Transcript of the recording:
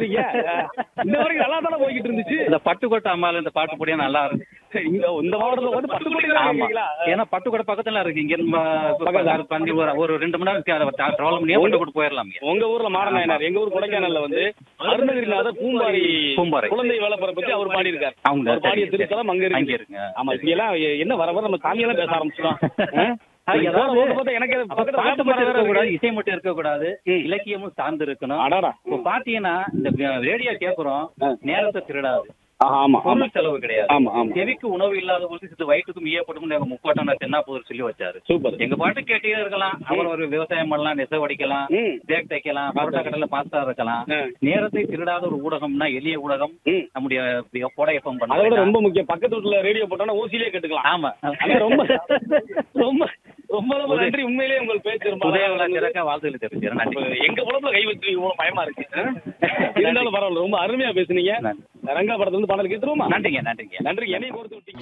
சொல்றீங்க இந்த வரைக்கும் நல்லா தானே போய்கிட்டு இருந்துச்சு இந்த பட்டுக்கோட்டை அம்மால இந்த பாட்டு போடியா நல்லா இருக்கு இங்க இந்த மாவட்டத்துல வந்து பட்டுக்கோட்டை தான் ஆமா இருக்கீங்களா? ஏன்னா பட்டுக்கோட்டை பக்கத்துல இருக்கு இங்க பக்கத்துல. நம்ம பந்தி ஒரு ஒரு ரெண்டு மணி நேரம் டிராவல் பண்ணி பட்டுக்கோட்டை போயிடலாம் உங்க ஊர்ல மாடநாயனார் எங்க ஊர் கொடைக்கானல்ல வந்து அருணகிரிநாதர் பூம்பாரி பூம்பாரி. குழந்தை வேலைப்பற பத்தி அவர் பாடி இருக்காரு அவங்க அவர் பாடிய சரி, திருத்தலம் அங்க அங்க இருக்கு இருக்குங்க. ஆமா இப்ப எல்லாம் என்ன வர வர நம்ம சாமியெல்லாம் பேச ஆரம்பிச்சிட்டோம் அது ஏதாவது பார்த்தா எனக்கு அப்ப பக்கத்துல பாட்டு வேப்ப மட்டும் மரம் வேற இருக்கக்கூடாது இருக்கு. இசை மட்டும் இருக்கக்கூடாது ம். இலக்கியமும் சார்ந்து இருக்கணும் அடாடா இப்போ பாத்தீங்கன்னா இந்த ரேடியோ கேக்குறோம் நேரத்தை திருடாது ஆஹா, ஆமா ஆமா பொருள் செலவு கிடையாது ஆமா ஆமா செவிக்கு உணவு இல்லாதவங்களுக்கு சித்து வயிற்றுக்கும் ஈயப்படும் எங்க முக்கோட்டம் தென்னா போது சொல்லி வச்சாரு சூப்பர் எங்க பாட்டு கேட்டே இருக்கலாம் அப்புறம் ஒரு விவசாயம் பண்ணலாம் நெசவு அடிக்கலாம் ம் பேக் தைக்கலாம் பரோட்டா கடையில பாஸ்தா இருக்கலாம் ஆ. நேரத்தை திருடாத ஒரு ஊடகம்னா எளிய ஊடகம் ம் நம்முடைய கோடை எஃப்எம் அதை விட பண்ண ரொம்ப முக்கியம் பக்கத்து வீட்டுல ரேடியோ போட்டோம்னா ஊசியிலே கேட்டுக்கலாம் ஆமா ஆனா ரொம்ப ரொம்ப ரொம்ப ரொம்ப நன்றி உண்மையிலேயே உங்கள் பேச்சு ரொம்ப அழகா உதயவிழா இருந்தது. சிறக்க வாழ்த்துக்கள் தெரிவிக்கிறேன் அப்ப நன்றி எங்க உடம்புல கை வச்சு இவ்வளவு பயமா இருக்கு இருந்தாலும் பரவாயில்ல ரொம்ப அருமையா பேசுனீங்க நன்றி. ரங்கா படத்துல இருந்து பாடல் கேட்டுருவோமா நன்றிங்க நன்றிங்க நன்றி என்னைய கோர்த்து விட்டீங்க